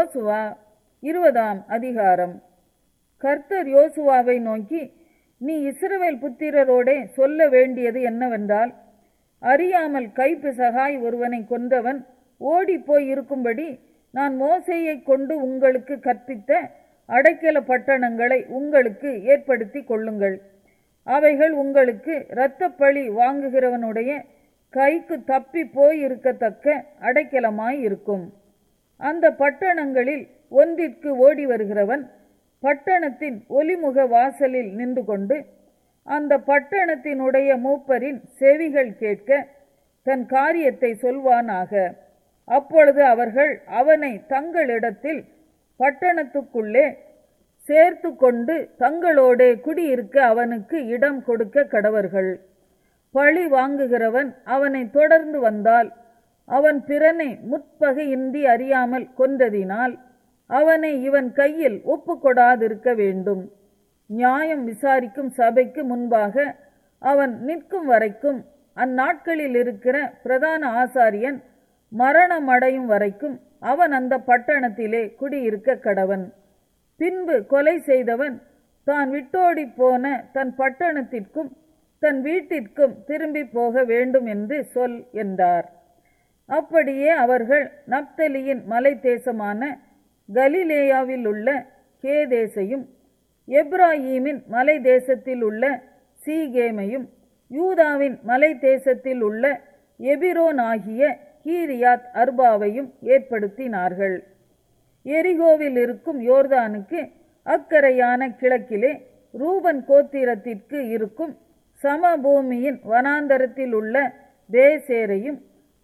யோசுவா இருபதாம் அதிகாரம் கர்த்தர் யோசுவாவை நோக்கி நீ இஸ்ரவேல் புத்திரரோடே சொல்ல வேண்டியது என்னவென்றால் அறியாமல் கைப்பிசகாய் ஒருவனை கொன்றவன் ஓடிப்போய் இருக்கும்படி நான் மோசேயை கொண்டு உங்களுக்கு கற்பித்த அடைக்கல பட்டணங்களை உங்களுக்கு ஏற்படுத்தி கொள்ளுங்கள் அவைகள் உங்களுக்கு இரத்தப்பழி வாங்குகிறவனுடைய கைக்கு தப்பி போயிருக்கத்தக்க அடைக்கலமாய் இருக்கும் அந்த பட்டணங்களில் ஒன்றிற்கு ஓடி வருகிறவன் பட்டணத்தின் ஒலிமுக வாசலில் நின்று கொண்டு அந்த பட்டணத்தினுடைய மூப்பரின் செவிகள் கேட்க தன் காரியத்தை சொல்வானாக அப்பொழுது அவர்கள் அவனை தங்களிடத்தில் பட்டணத்துக்குள்ளே சேர்த்து கொண்டு தங்களோடே குடியிருக்க அவனுக்கு இடம் கொடுக்க கடவர்கள் பழி வாங்குகிறவன் அவனை தொடர்ந்து வந்தால் அவன் பிறனை முற்பகையின்றி அறியாமல் கொன்றதினால் அவனை இவன் கையில் ஒப்புக்கொடாதிருக்க வேண்டும் நியாயம் விசாரிக்கும் சபைக்கு முன்பாக அவன் நிற்கும் வரைக்கும் அந்நாட்களில் இருக்கிற பிரதான ஆசாரியன் மரணமடையும் வரைக்கும் அவன் அந்த பட்டணத்திலே குடியிருக்க கடவன் பின்பு கொலை செய்தவன் தான் விட்டோடி போன தன் பட்டணத்திற்கும் தன் வீட்டிற்கும் திரும்பி போக வேண்டும் என்று சொல் என்றார் அப்படியே அவர்கள் நப்தலியின் மலை தேசமான கலிலேயாவில் உள்ள கேதேசையும் எப்ராஹீமின் மலை தேசத்தில் உள்ள சீகேமையும் யூதாவின் மலை தேசத்தில் உள்ள எபிரோன் ஆகிய கீரியாத் அர்பாவையும் ஏற்படுத்தினார்கள் எரிகோவில் இருக்கும் யோர்தானுக்கு அக்கரையான கிழக்கிலே ரூபன் கோத்திரத்திற்கு இருக்கும் சமபூமியின் வனாந்தரத்தில் உள்ள பேசேரையும்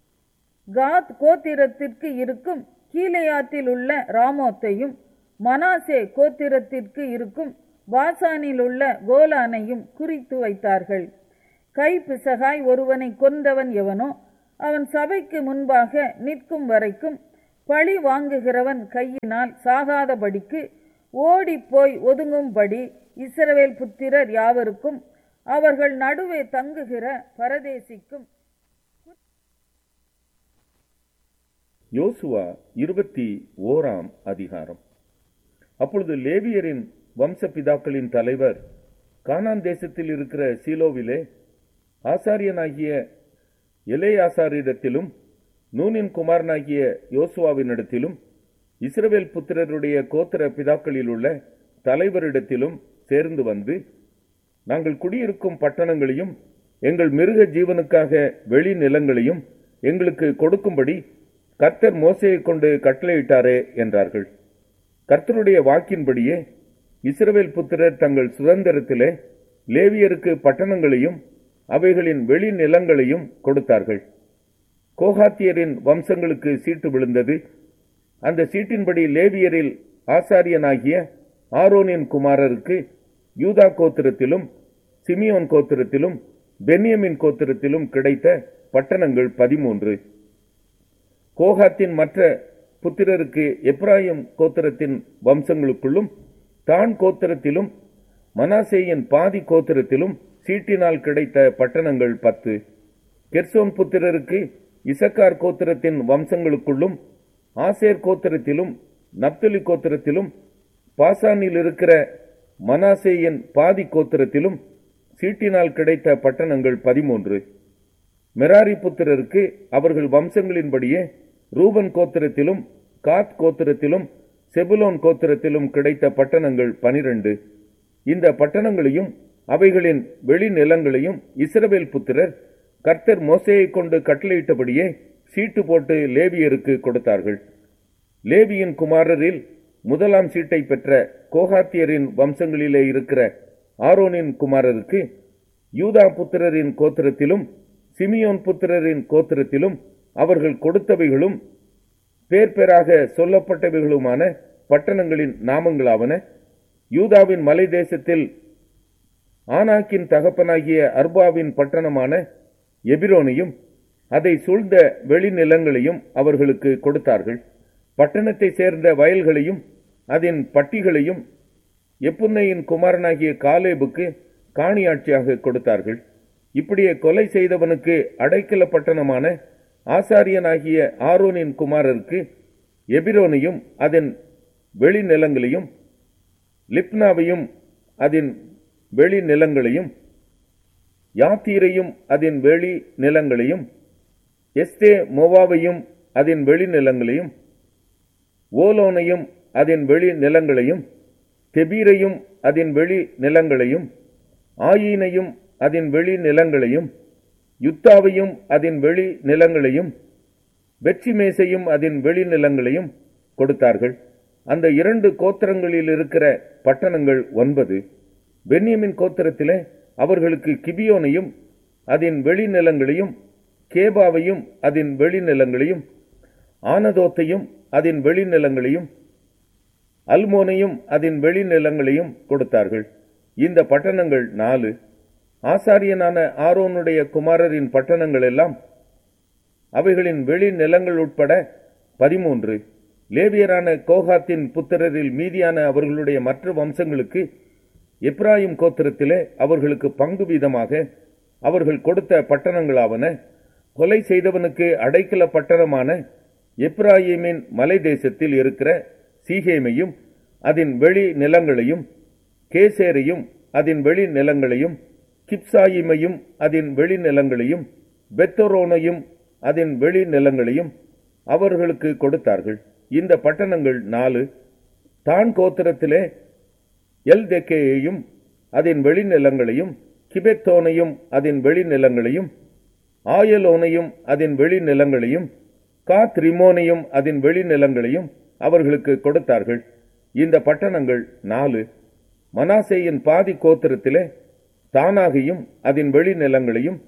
காத் கோத்திரத்திற்கு இருக்கும் கீலேயாத்தில் உள்ள ராமோத்தையும் மனாசே கோத்திரத்திற்கு இருக்கும் பாசானில் உள்ள கோலானையும் குறித்து வைத்தார்கள் கை பிசகாய் ஒருவனை கொன்றவன் எவனோ அவன் சபைக்கு முன்பாக நிற்கும் வரைக்கும் பழி வாங்குகிறவன் கையினால் சாகாதபடிக்கு ஓடிப்போய் ஒதுங்கும்படி இஸ்ரவேல் புத்திரர் யாவருக்கும் அவர்கள் நடுவே தங்குகிற பரதேசிக்கும் யோசுவா இருபத்தி ஓராம் அதிகாரம் அப்பொழுது லேவியரின் வம்ச பிதாக்களின் தலைவர் கானான் தேசத்தில் இருக்கிற சீலோவிலே ஆசாரியனாகிய எலேயாசாரிடத்திலும் நூனின் குமாரனாகிய யோசுவாவினிடத்திலும் இஸ்ரவேல் புத்திரருடைய கோத்திர பிதாக்களில் உள்ள தலைவரிடத்திலும் சேர்ந்து வந்து நாங்கள் குடியிருக்கும் பட்டணங்களையும் எங்கள் மிருக ஜீவனுக்காக வெளி நிலங்களையும் எங்களுக்கு கொடுக்கும்படி கர்த்தர் மோசையை கொண்டு கட்டளையிட்டாரே என்றார்கள் கர்த்தருடைய வாக்கின்படியே இஸ்ரவேல் புத்திரர் தங்கள் சுதந்திரத்திலே லேவியருக்கு பட்டணங்களையும் அவைகளின் வெளி நிலங்களையும் கொடுத்தார்கள் கோகாத்தியரின் வம்சங்களுக்கு சீட்டு விழுந்தது அந்த சீட்டின்படி லேவியரில் ஆசாரியனாகிய ஆரோனின் குமாரருக்கு யூதா கோத்திரத்திலும் சிமியோன் கோத்திரத்திலும் பென்யமின் கோத்திரத்திலும் கிடைத்த பட்டணங்கள் பதிமூன்று கோகாத்தின் மற்ற புத்திரருக்கு எப்ராயிம் கோத்திரத்தின் வம்சங்களுக்குள்ளும் தான் கோத்திரத்திலும் மனாசேயின் பாதி கோத்திரத்திலும் சீட்டினால் கிடைத்த பட்டணங்கள் பத்து கெர்சோன் புத்திரருக்கு இசக்கார் கோத்திரத்தின் வம்சங்களுக்குள்ளும் ஆசேர் கோத்திரத்திலும் நப்தலி கோத்திரத்திலும் பாசானில் இருக்கிற மனாசேயின் பாதி கோத்திரத்திலும் சீட்டினால் கிடைத்த பட்டணங்கள் பதிமூன்று மெராரி புத்திரருக்கு அவர்கள் வம்சங்களின்படியே ரூபன் கோத்திரத்திலும் காத் கோத்திரத்திலும் செபுலோன் கோத்திரத்திலும் கிடைத்த பட்டணங்கள் பனிரெண்டு இந்த பட்டணங்களையும் அவைகளின் வெளிநிலங்களையும் இஸ்ரவேல் புத்திரர் கர்த்தர் மோசையை கொண்டு கட்டளையிட்டபடியே சீட்டு போட்டு லேவியருக்கு கொடுத்தார்கள் லேவியின் குமாரரில் முதலாம் சீட்டை பெற்ற கோகாத்தியரின் வம்சங்களிலே இருக்கிற ஆரோனின் குமாரருக்கு யூதா புத்திரரின் கோத்திரத்திலும் சிமியோன் புத்திரரின் கோத்திரத்திலும் அவர்கள் கொடுத்தவைகளும் பேர் பேராக சொல்லப்பட்டவைகளுமான பட்டணங்களின் நாமங்களாவன யூதாவின் மலை தேசத்தில் ஆனாக்கின் தகப்பனாகிய அர்பாவின் பட்டணமான எபிரோனையும் அதை சூழ்ந்த வெளிநிலங்களையும் அவர்களுக்கு கொடுத்தார்கள் பட்டணத்தை சேர்ந்த வயல்களையும் அதன் பட்டிகளையும் எப்புன்னையின் குமாரனாகிய காலேபுக்கு காணியாட்சியாக கொடுத்தார்கள் இப்படியே கொலை செய்தவனுக்கு அடைக்கல பட்டணமான ஆசாரியனாகிய ஆரோனின் குமாரருக்கு எபிரோனையும் அதன் வெளிநிலங்களையும் லிப்னாவையும் அதன் வெளிநிலங்களையும் யாத்தீரையும் அதன் வெளி நிலங்களையும் எஸ்தே மோவாவையும் அதன் வெளிநிலங்களையும் ஓலோனையும் அதன் வெளி நிலங்களையும் தெபீரையும் அதன் வெளி நிலங்களையும் ஆயீனையும் அதன் வெளி நிலங்களையும் யுத்தாவையும் அதன் வெளி நிலங்களையும் வெற்றிமேசையும் அதன் வெளி நிலங்களையும் கொடுத்தார்கள் அந்த இரண்டு கோத்திரங்களில் இருக்கிற பட்டணங்கள் ஒன்பது பென்யமின் கோத்திரத்திலே அவர்களுக்கு கிபியோனையும் அதன் வெளிநிலங்களையும் கேபாவையும் அதன் வெளிநிலங்களையும் ஆனதோத்தையும் அதன் வெளிநிலங்களையும் அல்மோனையும் அதன் வெளிநிலங்களையும் கொடுத்தார்கள் இந்த பட்டணங்கள் நாலு ஆசாரியனான ஆரோனுடைய குமாரரின் பட்டணங்கள் எல்லாம் அவைகளின் வெளி நிலங்கள் உட்பட பதிமூன்று லேவியரான கோகாத்தின் புத்திரரில் மீதியான அவர்களுடைய மற்ற வம்சங்களுக்கு எப்ராயிம் கோத்திரத்திலே அவர்களுக்கு பங்கு வீதமாக அவர்கள் கொடுத்த பட்டணங்களாவன கொலை செய்தவனுக்கு அடைக்கல பட்டணமான எப்ராயிமின் மலை தேசத்தில் இருக்கிற சீகேமையும் அதன் வெளி நிலங்களையும் கேசேரையும் அதன் வெளி நிலங்களையும் கிப்சாயிமையும் அதன் வெளி நிலங்களையும் பெத்தரோனையும் அதன் வெளி நிலங்களையும் அவர்களுக்கு கொடுத்தார்கள் இந்த பட்டணங்கள் நாலு தான் கோத்திரத்திலே எல் தெக்கேயையும் அதன் வெளிநிலங்களையும் கிபெத்தோனையும் அதன் வெளிநிலங்களையும் ஆயலோனையும் அதன் வெளிநிலங்களையும் காத் ரிமோனையும் அதன் வெளிநிலங்களையும் அவர்களுக்கு கொடுத்தார்கள் இந்த பட்டணங்கள் நாலு மனாசேயின் பாதி கோத்திரத்திலே தானாகையும் அதன் வெளிநிலங்களையும்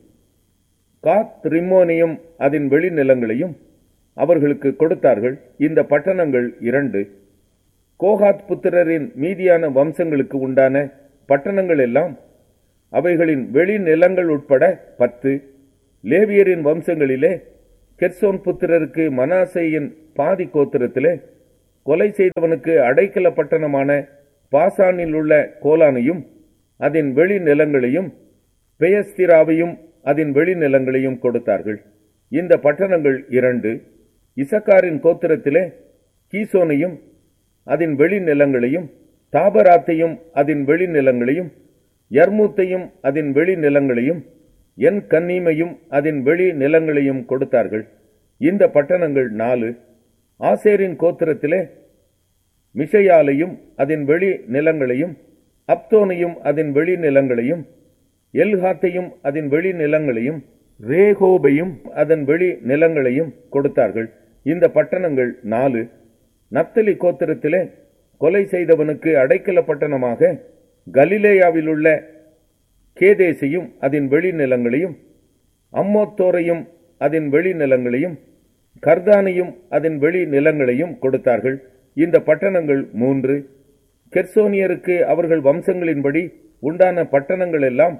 காத் ரிம்மோனையும் அதன் வெளிநிலங்களையும் அவர்களுக்கு கொடுத்தார்கள் இந்த பட்டணங்கள் இரண்டு கோகாத் புத்திரரின் மீதியான வம்சங்களுக்கு உண்டான பட்டணங்கள் எல்லாம் அவைகளின் வெளிநிலங்கள் உட்பட பத்து லேவியரின் வம்சங்களிலே கெர்சோன் புத்திரருக்கு மனாசேயின் பாதி கோத்திரத்திலே கொலை செய்தவனுக்கு அடைக்கல பட்டணமான பாசானில் உள்ள கோலானையும் அதன் வெளி நிலங்களையும் பெயஸ்திராவையும் அதன் வெளி நிலங்களையும் கொடுத்தார்கள் இந்த பட்டணங்கள் இரண்டு இசக்காரின் கோத்திரத்திலே கீசோனையும் அதன் வெளி நிலங்களையும் தாபராத்தையும் அதன் வெளி நிலங்களையும் யர்மூத்தையும் அதன் வெளி நிலங்களையும் என் கன்னீமையும் அதன் வெளி நிலங்களையும் கொடுத்தார்கள் இந்த பட்டணங்கள் நாலு ஆசேரின் கோத்திரத்திலே மிஷையாலையும் அதன் வெளி நிலங்களையும் அப்தோனையும் அதன் வெளி நிலங்களையும் எல்ஹாத்தையும் அதன் வெளி நிலங்களையும் ரேகோபையும் அதன் வெளி நிலங்களையும் கொடுத்தார்கள் இந்த பட்டணங்கள் நாலு நத்தலி கோத்திரத்திலே கொலை செய்தவனுக்கு அடைக்கல பட்டணமாக கலிலேயாவில் உள்ள கேதேசையும் அதன் வெளி நிலங்களையும் அம்மோத்தோரையும் அதன் வெளி நிலங்களையும் கர்தானையும் அதன் வெளி நிலங்களையும் கொடுத்தார்கள் இந்த பட்டணங்கள் மூன்று கெர்சோனியருக்கு அவர்கள் வம்சங்களின்படி உண்டான பட்டணங்கள் எல்லாம்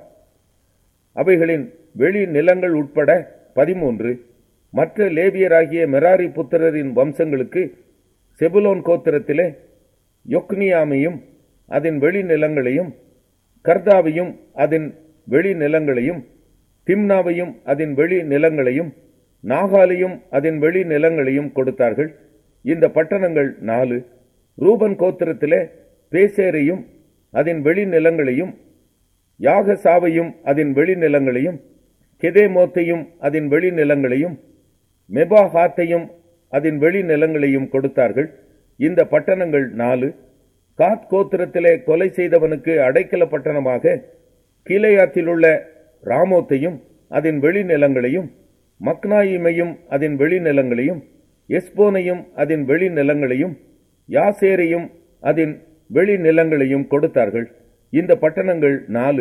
அவைகளின் வெளி நிலங்கள் உட்பட பதிமூன்று மற்ற லேவியராகிய மெராரி புத்திரரின் வம்சங்களுக்கு செபுலோன் கோத்திரத்திலே யொக்னியாமையும் அதன் வெளி நிலங்களையும் கர்தாவையும் அதன் வெளி நிலங்களையும் திம்னாவையும் அதன் வெளி நிலங்களையும் நாகாலையும் அதன் வெளி நிலங்களையும் கொடுத்தார்கள் இந்த பட்டணங்கள் நாலு ரூபன் கோத்திரத்திலே பேசேரையும் அதன் வெளி நிலங்களையும் யாகசாவையும் அதன் வெளி நிலங்களையும் கெதேமோத்தையும் அதன் வெளி நிலங்களையும் மெபாஹாத்தையும் அதன் வெளி நிலங்களையும் கொடுத்தார்கள் இந்த பட்டணங்கள் நாலு காத் கோத்திரத்திலே கொலை செய்தவனுக்கு அடைக்கல பட்டணமாக கீழையாத்தில் உள்ள ராமோத்தையும் அதன் வெளி நிலங்களையும் மக்னாயிமையும் அதன் வெளி நிலங்களையும் எஸ்போனையும் அதன் வெளி நிலங்களையும் யாசேரையும் அதன் வெளி நிலங்களையும் கொடுத்தார்கள் இந்த பட்டணங்கள் நாலு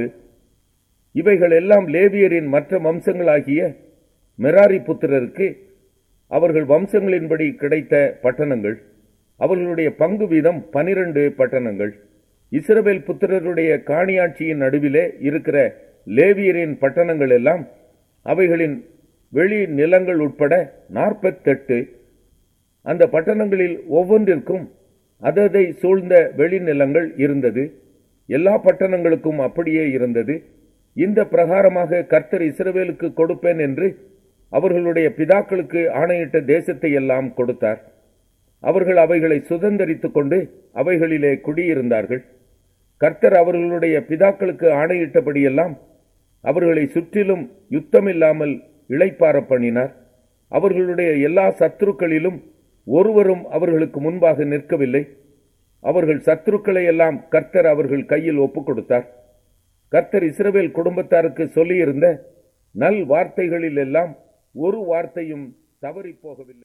இவைகள் எல்லாம் லேவியரின் மற்ற வம்சங்களாகிய மெராரி புத்திரருக்கு அவர்கள் வம்சங்களின்படி கிடைத்த பட்டணங்கள் அவர்களுடைய பங்கு வீதம் பனிரெண்டு பட்டணங்கள் இஸ்ரவேல் புத்திரருடைய காணியாட்சியின் நடுவிலே இருக்கிற லேவியரின் பட்டணங்கள் எல்லாம் அவைகளின் வெளி நிலங்கள் உட்பட நாற்பத்தெட்டு அந்த பட்டணங்களில் ஒவ்வொன்றிற்கும் அததை சூழ்ந்த வெளிநிலங்கள் இருந்தது எல்லா பட்டணங்களுக்கும் அப்படியே இருந்தது இந்த பிரகாரமாக கர்த்தர் இஸ்ரவேலுக்கு கொடுப்பேன் என்று அவர்களுடைய பிதாக்களுக்கு ஆணையிட்ட தேசத்தை எல்லாம் கொடுத்தார் அவர்கள் அவைகளை சுதந்தரித்துக் கொண்டு அவைகளிலே குடியிருந்தார்கள் கர்த்தர் அவர்களுடைய பிதாக்களுக்கு ஆணையிட்டபடியெல்லாம் அவர்களை சுற்றிலும் யுத்தமில்லாமல் இளைப்பார பண்ணினார் அவர்களுடைய எல்லா சத்துருக்களிலும் ஒருவரும் அவர்களுக்கு முன்பாக நிற்கவில்லை அவர்கள் சத்துருக்களை எல்லாம் கர்த்தர் அவர்கள் கையில் ஒப்புக் கொடுத்தார் கர்த்தர் இஸ்ரவேல் குடும்பத்தாருக்கு சொல்லியிருந்த நல் வார்த்தைகளில் எல்லாம் ஒரு வார்த்தையும் தவறி போகவில்லை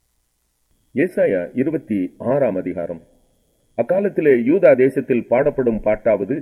ஏசாயா இருபத்தி ஆறாம் அதிகாரம் அக்காலத்திலே யூதா தேசத்தில் பாடப்படும் பாட்டாவது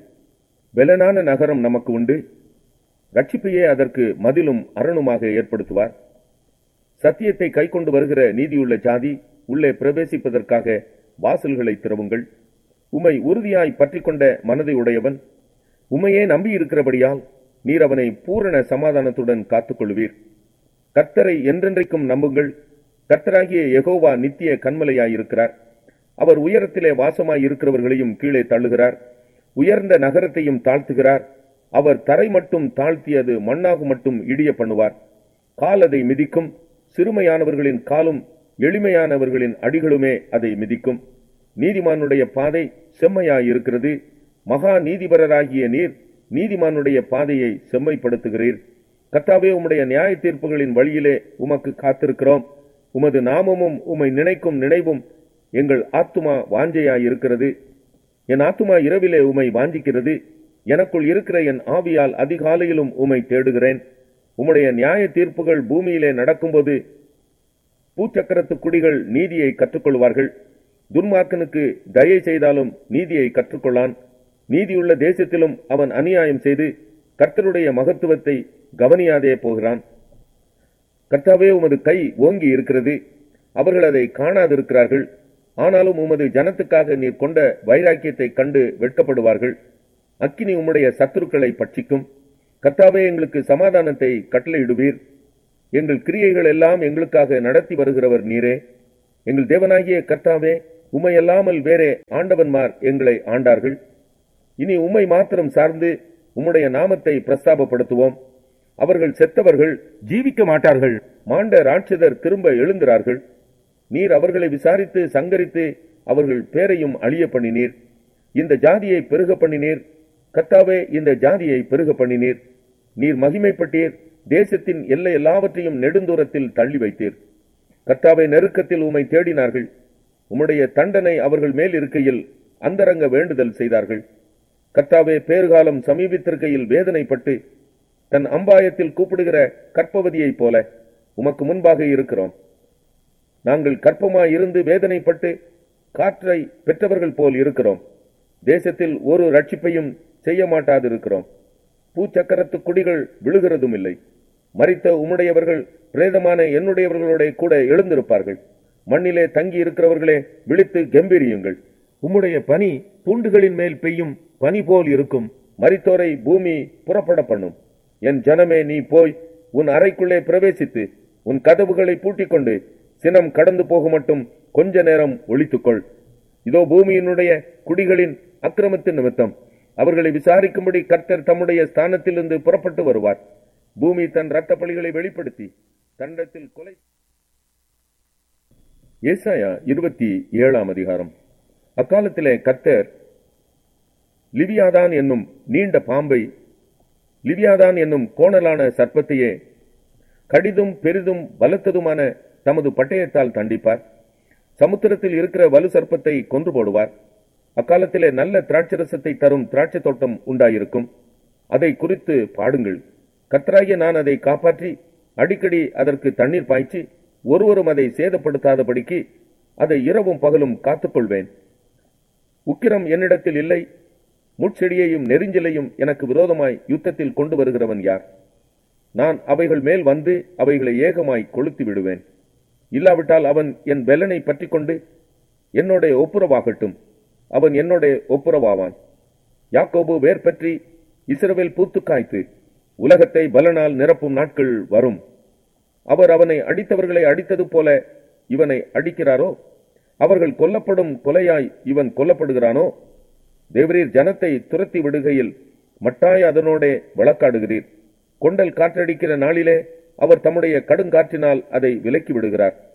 வெலனான நகரம் நமக்கு உண்டு ரட்சிப்பையே அதற்கு மதிலும் அரணுமாக ஏற்படுத்துவார் சத்தியத்தை கைக்கொண்டு வருகிற நீதியுள்ள ஜாதி உள்ளே பிரவேசிப்பதற்காக வாசல்களை திறவுங்கள் உமை உறுதியாய் பற்றிக் கொண்ட மனதை உடையவன் உமையே நம்பியிருக்கிறபடியால் நீர் அவனை பூரண சமாதானத்துடன் காத்துக்கொள்வீர் கர்த்தரை என்றென்றைக்கும் நம்புங்கள் கர்த்தராகிய யெகோவா நித்திய கண்மலையாயிருக்கிறார் அவர் உயரத்திலே வாசமாய் இருக்கிறவர்களையும் கீழே தள்ளுகிறார் உயர்ந்த நகரத்தையும் தாழ்த்துகிறார் அவர் தரை மட்டும் தாழ்த்தியது மண்ணாகு மட்டும் இடிய பண்ணுவார் கால் அதை மிதிக்கும் சிறுமையானவர்களின் காலும் எளிமையானவர்களின் அடிகளுமே அதை மிதிக்கும் நீதிமானுடைய பாதை செம்மையாயிருக்கிறது மகா நீதிபரராகிய நீர் நீதிமானுடைய பாதையை செம்மைப்படுத்துகிறீர் கர்த்தாவே உம்முடைய நியாய தீர்ப்புகளின் வழியிலே உமக்கு காத்திருக்கிறோம் உமது நாமமும் உம்மை நினைக்கும் நினைவும் எங்கள் ஆத்துமா வாஞ்சையாயிருக்கிறது என் ஆத்துமா இரவிலே உமை வாஞ்சிக்கிறது எனக்குள் இருக்கிற என் ஆவியால் அதிகாலையிலும் உமை தேடுகிறேன் உம்முடைய நியாய தீர்ப்புகள் பூமியிலே நடக்கும்போது பூச்சக்கரத்து குடிகள் நீதியை கற்றுக்கொள்வார்கள் துன்மார்க்கனுக்கு தயை செய்தாலும் நீதியை கற்றுக்கொள்ளான் நீதியுள்ள தேசத்திலும் அவன் அநியாயம் செய்து கர்த்தருடைய மகத்துவத்தை கவனியாதே போகிறான் கர்த்தாவே உமது கை ஓங்கி இருக்கிறது அவர்கள் அதை காணாதிருக்கிறார்கள் ஆனாலும் உமது ஜனத்துக்காக நீர் கொண்ட வைராக்கியத்தை கண்டு வெட்கப்படுவார்கள் அக்கினி உம்முடைய சத்துருக்களை பட்சிக்கும் கர்த்தாவே எங்களுக்கு சமாதானத்தை கட்டளையிடுவீர் எங்கள் கிரியைகள் எல்லாம் எங்களுக்காக நடத்தி வருகிறவர் நீரே எங்கள் தேவனாகிய கர்த்தாவே உம்மையல்லாமல் வேறே ஆண்டவன்மார் எங்களை ஆண்டார்கள் இனி உம்மை மாத்திரம் சார்ந்து உம்முடைய நாமத்தை பிரஸ்தாபப்படுத்துவோம் அவர்கள் செத்தவர்கள் ஜீவிக்க மாட்டார்கள் மாண்ட ராட்சதர் திரும்ப எழுந்திரார்கள் நீர் அவர்களை விசாரித்து சங்கரித்து அவர்கள் பேரையும் அழிய பண்ணினீர் இந்த ஜாதியை பெருக பண்ணினீர் கர்த்தாவே இந்த ஜாதியை பெருக பண்ணினீர் நீர் மகிமைப்பட்டீர் தேசத்தின் எல்லை எல்லாவற்றையும் நெடுந்தூரத்தில் தள்ளி வைத்தீர் கர்த்தாவை நெருக்கத்தில் உம்மை தேடினார்கள் உம்முடைய தண்டனை அவர்கள் மேல் இருக்கையில் அந்தரங்க வேண்டுதல் செய்தார்கள் கர்த்தாவே பேறுகாலம் சமீபித்திருக்கையில் வேதனைப்பட்டு தன் அம்பாயத்தில் கூப்பிடுகிற கற்பவதியைப் போல உமக்கு முன்பாக இருக்கிறோம் நாங்கள் கற்பமாய் இருந்து வேதனைப்பட்டு காற்றை பெற்றவர்கள் போல் இருக்கிறோம் தேசத்தில் ஒரு ரட்சிப்பையும் செய்ய மாட்டாதிருக்கிறோம் பூச்சக்கரத்து குடிகள் விழுகிறதும் இல்லை மறித்த உம்முடையவர்கள் பிரேதமான என்னுடையவர்களோட கூட எழுந்திருப்பார்கள் மண்ணிலே தங்கி இருக்கிறவர்களே விழித்து கம்பீரியுங்கள் உம்முடைய பனி பூண்டுகளின் மேல் பெய்யும் பனி போல் இருக்கும் மரித்தோரை பூமி புறப்பட பண்ணும் என் ஜனமே நீ போய் உன் அறைக்குள்ளே பிரவேசித்து உன் கதவுகளை பூட்டிக் கொண்டு சினம் கடந்து போக மட்டும் கொஞ்ச நேரம் ஒழித்துக்கொள் இதோ பூமியினுடைய குடிகளின் அக்கிரமத்தின் நிமித்தம் அவர்களை விசாரிக்கும்படி கர்த்தர் தம்முடைய ஸ்தானத்திலிருந்து புறப்பட்டு வருவார் பூமி தன் இரத்த பலிகளை வெளிப்படுத்தி தண்டத்தில் கொலை ஏசாயா இருபத்தி ஏழாம் அதிகாரம் அக்காலத்திலே கர்த்தர் லிவியாதான் என்னும் நீண்ட பாம்பை லிவியாதான் என்னும் கோணலான சர்ப்பத்தையே கடிதும் பெரிதும் பலத்ததுமான தமது பட்டயத்தால் தண்டிப்பார் சமுத்திரத்தில் இருக்கிற வலு சர்ப்பத்தை கொன்று போடுவார் அக்காலத்திலே நல்ல திராட்சரசத்தை தரும் திராட்சை தோட்டம் உண்டாயிருக்கும் அதை குறித்து பாடுங்கள் கத்தராகிய நான் அதை காப்பாற்றி அடிக்கடி அதற்கு தண்ணீர் பாய்ச்சி ஒருவரும் அதை சேதப்படுத்தாதபடிக்கு அதை இரவும் பகலும் காத்துக்கொள்வேன் உக்கிரம் என்னிடத்தில் இல்லை முட்செடியையும் நெறிஞ்சலையும் எனக்கு விரோதமாய் யுத்தத்தில் கொண்டு வருகிறவன் யார் நான் அவைகள் மேல் வந்து அவைகளை ஏகமாய் கொளுத்தி விடுவேன் இல்லாவிட்டால் அவன் என் பெலனை பற்றிக் கொண்டு என்னோட ஒப்புரவாகட்டும் அவன் என்னோட ஒப்புரவாவான் யாக்கோபு வேர் பற்றி இஸ்ரவேல் பூத்து காய்த்து உலகத்தை பலனால் நிரப்பும் நாட்கள் வரும் அவர் அவனை அடித்தவர்களை அடித்தது போல இவனை அடிக்கிறாரோ அவர்கள் கொல்லப்படும் கொலையாய் இவன் கொல்லப்படுகிறானோ தேவரீர் ஜனத்தை துரத்தி விடுகையில் மட்டாய் அதனோடே வழக்காடுகிறீர் கொண்டல் காற்றடிக்கிற நாளிலே அவர் தம்முடைய கடுங்காற்றினால் அதை விலக்கி விடுகிறார்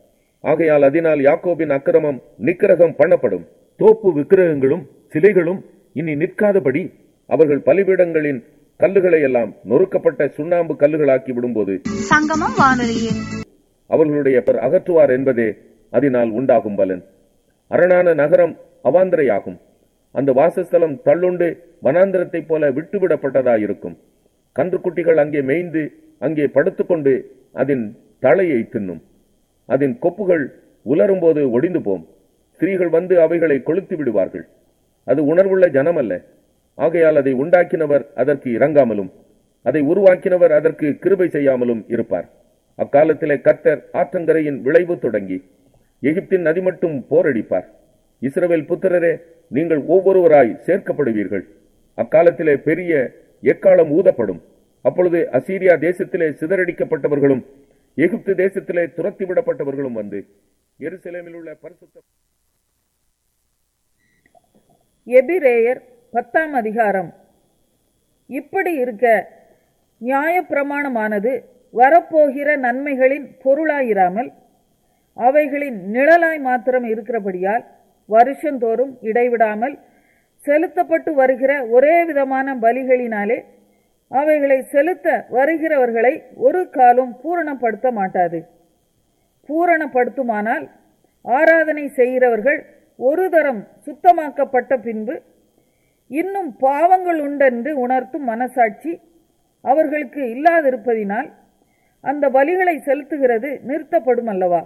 ஆகையால் அதனால் யாக்கோபின் அக்கிரமம் நிக்கிரகம் பண்ணப்படும் தோப்பு விக்கிரகங்களும் சிலைகளும் இனி நிற்காதபடி அவர்கள் பலிபீடங்களின் கல்லுகளை எல்லாம் நொறுக்கப்பட்ட சுண்ணாம்பு கல்லுகளாக்கி விடும்போது சங்கமம் வானொலியின் அவர்களுடைய பெயர் அகற்றுவார் என்பதே அதனால் உண்டாகும் பலன் அரணான நகரம் அவாந்தரையாகும் அந்த வாசஸ்தலம் தள்ளுண்டு வனாந்திரத்தைப் போல விட்டுவிடப்பட்டதாயிருக்கும் கன்றுக்குட்டிகள் அங்கே மேய்ந்து அங்கே படுத்துக்கொண்டு அதன் தலையை தின்னும் அதன் கொப்புகள் உலரும்போது ஒடிந்து போம் ஸ்திரீகள் வந்து அவைகளை கொளுத்தி விடுவார்கள் அது உணர்வுள்ள ஜனமல்ல ஆகையால் அதை உண்டாக்கினவர் அதற்கு இறங்காமலும் அதை உருவாக்கினவர் அதற்கு கிருபை செய்யாமலும் இருப்பார் அக்காலத்திலே கர்த்தர் ஆற்றங்கரையின் விளைவு தொடங்கி எகிப்தின் நதி மட்டும் போரடிப்பார் இஸ்ரவேல் புத்திரரே நீங்கள் ஒவ்வொருவராய் சேர்க்கப்படுவீர்கள் அக்காலத்திலே பெரிய எக்காலம் ஊதப்படும் அப்பொழுது அசீரியா தேசத்திலே சிதறடிக்கப்பட்டவர்களும் எகிப்து தேசத்திலே துரத்திவிடப்பட்டவர்களும் வந்து எருசலேமில் உள்ள பரிசுத்த எபிரேயர் பத்தாம் அதிகாரம் இப்படி இருக்க நியாயப்பிரமாணமானது வரப்போகிற நன்மைகளின் பொருளாயிராமல் அவைகளின் நிழலாய் மாத்திரம் இருக்கிறபடியால் வருஷந்தோறும் இடைவிடாமல் செலுத்தப்பட்டு வருகிற ஒரே விதமான பலிகளினாலே அவைகளை செலுத்த வருகிறவர்களை ஒரு காலம் பூரணப்படுத்த மாட்டாது பூரணப்படுத்துமானால் ஆராதனை செய்கிறவர்கள் ஒரு தரம் சுத்தமாக்கப்பட்ட பின்பு இன்னும் பாவங்கள் உண்டென்று உணர்த்தும் மனசாட்சி அவர்களுக்கு இல்லாதிருப்பதினால் அந்த பலிகளை செலுத்துகிறது நிறுத்தப்படும் அல்லவா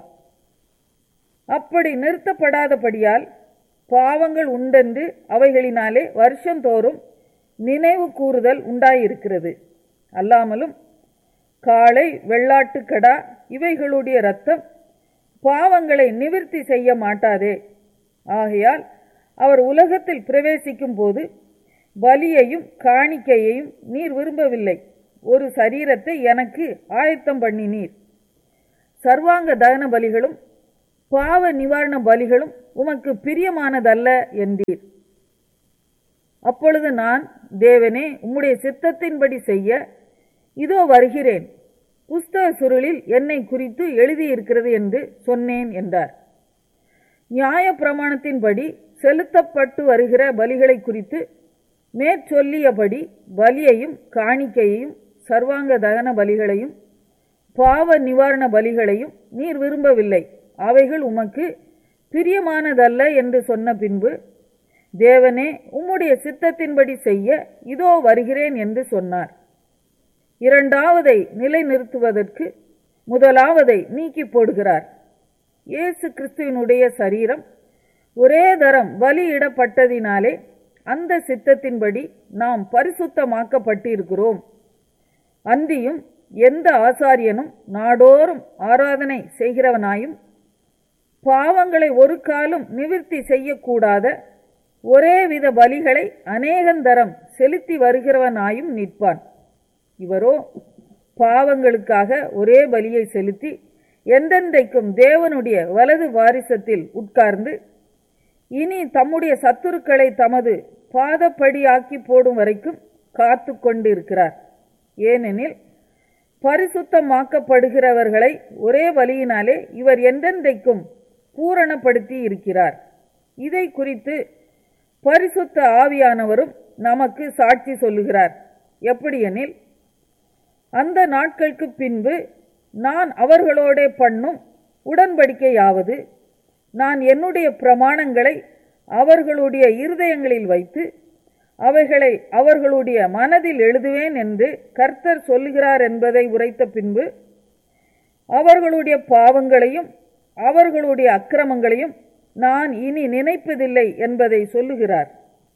அப்படி நிறுத்தப்படாதபடியால் பாவங்கள் உண்டென்று அவைகளினாலே வருஷந்தோறும் நினைவு கூறுதல் உண்டாயிருக்கிறது அல்லாமலும் காளை வெள்ளாட்டுக்கடா இவைகளுடைய இரத்தம் பாவங்களை நிவிர்த்தி செய்ய மாட்டாதே ஆகையால் அவர் உலகத்தில் பிரவேசிக்கும் போது பலியையும் காணிக்கையையும் நீர் விரும்பவில்லை ஒரு சரீரத்தை எனக்கு ஆயத்தம் பண்ணினீர் சர்வாங்க தகன பலிகளும் பாவ நிவாரண பலிகளும் உமக்கு பிரியமானதல்ல என்றீர் அப்பொழுது நான் தேவனே உம்முடைய சித்தத்தின்படி செய்ய இதோ வருகிறேன் புஸ்தக சுருளில் என்னை குறித்து எழுதியிருக்கிறது என்று சொன்னேன் என்றார் நியாய பிரமாணத்தின்படி செலுத்தப்பட்டு வருகிற பலிகளை குறித்து மேற்சொல்லியபடி பலியையும் காணிக்கையையும் சர்வாங்க தகன பலிகளையும் பாவ நிவாரண பலிகளையும் நீர் விரும்பவில்லை அவைகள் உமக்கு பிரியமானதல்ல என்று சொன்ன பின்பு தேவனே உம்முடைய சித்தத்தின்படி செய்ய இதோ வருகிறேன் என்று சொன்னார் இரண்டாவதை நிலைநிறுத்துவதற்கு முதலாவதை நீக்கி போடுகிறார் இயேசு கிறிஸ்துவினுடைய சரீரம் ஒரே தரம் பலியிடப்பட்டதினாலே அந்த சித்தத்தின்படி நாம் பரிசுத்தமாக்கப்பட்டிருக்கிறோம் அந்தியும் எந்த ஆசாரியனும் நாடோறும் ஆராதனை செய்கிறவனாயும் பாவங்களை ஒரு காலம் நிவிர்த்தி செய்யக்கூடாத ஒரே வித பலிகளை அநேகந்தரம் செலுத்தி வருகிறவனாயும் நிற்பான் இவரோ பாவங்களுக்காக ஒரே பலியை செலுத்தி எந்தெந்தைக்கும் தேவனுடைய வலது வாரிசத்தில் உட்கார்ந்து இனி தம்முடைய சத்துருக்களை தமது பாதப்படியாக்கி போடும் வரைக்கும் காத்து கொண்டிருக்கிறார் ஏனெனில் பரிசுத்தமாக்கப்படுகிறவர்களை ஒரே வழியினாலே இவர் எந்தெந்தைக்கும் பூரணப்படுத்தி இருக்கிறார் இதை குறித்து பரிசுத்த ஆவியானவரும் நமக்கு சாட்சி சொல்லுகிறார் எப்படியெனில் அந்த நாட்களுக்கு பின்பு நான் அவர்களோடே பண்ணும் உடன்படிக்கையாவது நான் என்னுடைய பிரமாணங்களை அவர்களுடைய இருதயங்களில் வைத்து அவைகளை அவர்களுடைய மனதில் எழுதுவேன் என்று கர்த்தர் சொல்லுகிறார் என்பதை உரைத்த பின்பு அவர்களுடைய பாவங்களையும் அவர்களுடைய அக்கிரமங்களையும் நான் இனி நினைப்பதில்லை என்பதை சொல்லுகிறார்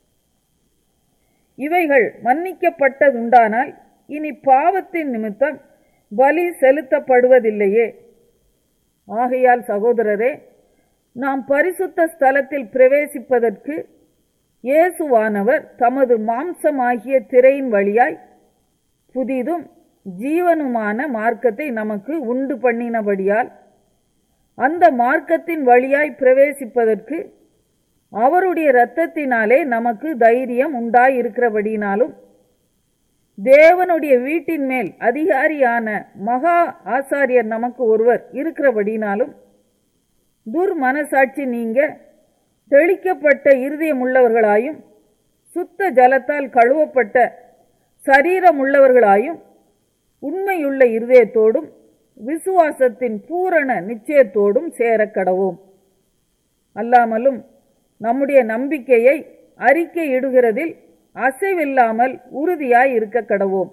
இவைகள் மன்னிக்கப்பட்டதுண்டானால் இனி பாவத்தின் நிமித்தம் பலி செலுத்தப்படுவதில்லையே ஆகையால் சகோதரரே நாம் பரிசுத்த ஸ்தலத்தில் பிரவேசிப்பதற்கு இயேசுவானவர் தமது மாம்சமாகிய திரையின் வழியாய் புதிதும் ஜீவனுமான மார்க்கத்தை நமக்கு உண்டு பண்ணினபடியால் அந்த மார்க்கத்தின் வழியாய் பிரவேசிப்பதற்கு அவருடைய இரத்தத்தினாலே நமக்கு தைரியம் உண்டாயிருக்கிறபடினாலும் தேவனுடைய வீட்டின் மேல் அதிகாரியான மகா ஆசாரியர் நமக்கு ஒருவர் இருக்கிறபடினாலும் துர் மனசாட்சி நீங்க தெளிக்கப்பட்ட இருதயமுள்ளவர்களாயும் சுத்த ஜலத்தால் கழுவப்பட்ட சரீரமுள்ளவர்களாயும் உண்மையுள்ள இருதயத்தோடும் விசுவாசத்தின் பூரண நிச்சயத்தோடும் சேரக் கடவோம் அல்லாமலும் நம்முடைய நம்பிக்கையை அறிக்கையிடுகிறதில் அசைவில்லாமல் உறுதியாய் இருக்க கடவோம்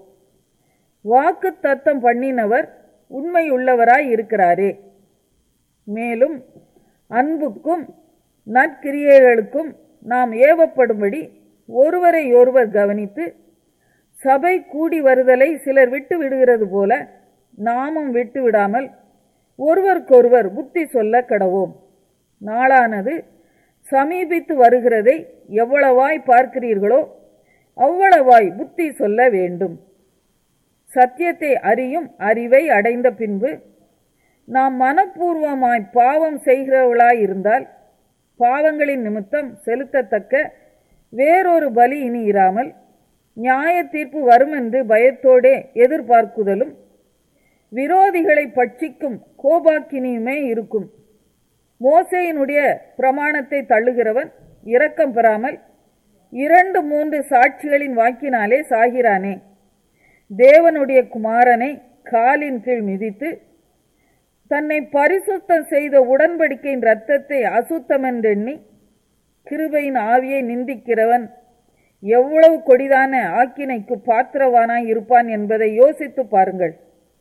வாக்கு தத்தம் பண்ணினவர் உண்மையுள்ளவராய் இருக்கிறாரே மேலும் அன்புக்கும் நற்கிரியைகளுக்கும் நாம் ஏவப்படும்படி ஒருவரை ஒருவர் கவனித்து சபை கூடி வருதலை சிலர் விட்டு விடுகிறது போல நாமும் விட்டு விடாமல் ஒருவருக்கொருவர் புத்தி சொல்ல கடவோம் நாளானது சமீபித்து வருகிறதை எவ்வளவாய் பார்க்கிறீர்களோ அவ்வளவாய் புத்தி சொல்ல வேண்டும் சத்தியத்தை அறியும் அறிவை அடைந்த பின்பு நாம் மனப்பூர்வமாய் பாவம் செய்கிறவர்களாய் இருந்தால் பாவங்களின் நிமித்தம் செலுத்தத்தக்க வேறொரு பலி இனி இராமல் நியாய தீர்ப்பு வரும் என்று பயத்தோடே எதிர்பார்க்குதலும் விரோதிகளை பட்சிக்கும் கோபாக்கினியுமே இருக்கும் மோசையினுடைய பிரமாணத்தை தள்ளுகிறவன் இரக்கம் பெறாமல் இரண்டு மூன்று சாட்சிகளின் வாக்கினாலே சாகிறானே தேவனுடைய குமாரனை காலின் கீழ் மிதித்து தன்னை பரிசுத்தம் செய்த உடன்படிக்கையின் இரத்தத்தை அசுத்தமென்றெண்ணி கிருபையின் ஆவியை நிந்திக்கிறவன் எவ்வளவு கொடிதான ஆக்கினைக்கு பாத்திரவானாய் இருப்பான் என்பதை யோசித்து பாருங்கள்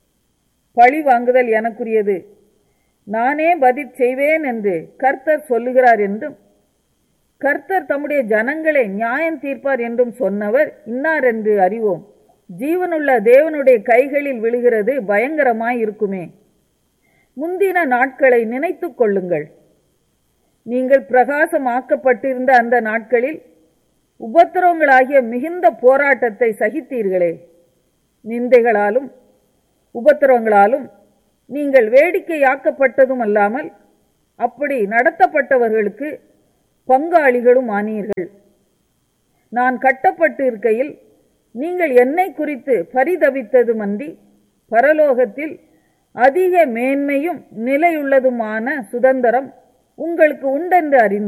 பழி வாங்குதல் எனக்குரியது நானே பதில் செய்வேன் என்று கர்த்தர் சொல்லுகிறார் என்றும் கர்த்தர் தம்முடைய ஜனங்களை நியாயம் தீர்ப்பார் என்றும் சொன்னவர் இன்னார் என்று அறிவோம் ஜீவனுள்ள தேவனுடைய கைகளில் விழுகிறது பயங்கரமாய் இருக்குமே முந்தின நாட்களை நினைத்துக் கொள்ளுங்கள் நீங்கள் பிரகாசமாக்கப்பட்டிருந்த அந்த நாட்களில் உபத்திரவங்களாகிய மிகுந்த போராட்டத்தை சகித்தீர்களே நிந்தைகளாலும் உபத்திரவங்களாலும் நீங்கள் வேடிக்கையாக்கப்பட்டதும் அல்லாமல் அப்படி நடத்தப்பட்டவர்களுக்கு பங்காளிகளும் ஆனீர்கள் நான் கட்டப்பட்டு இருக்கையில் நீங்கள் என்னை குறித்து பரிதவித்ததுமன்றி பரலோகத்தில் அதிக மேன்மையும் நிலையுள்ளதுமான சுதந்திரம் உங்களுக்கு உண்டென்று அறிந்து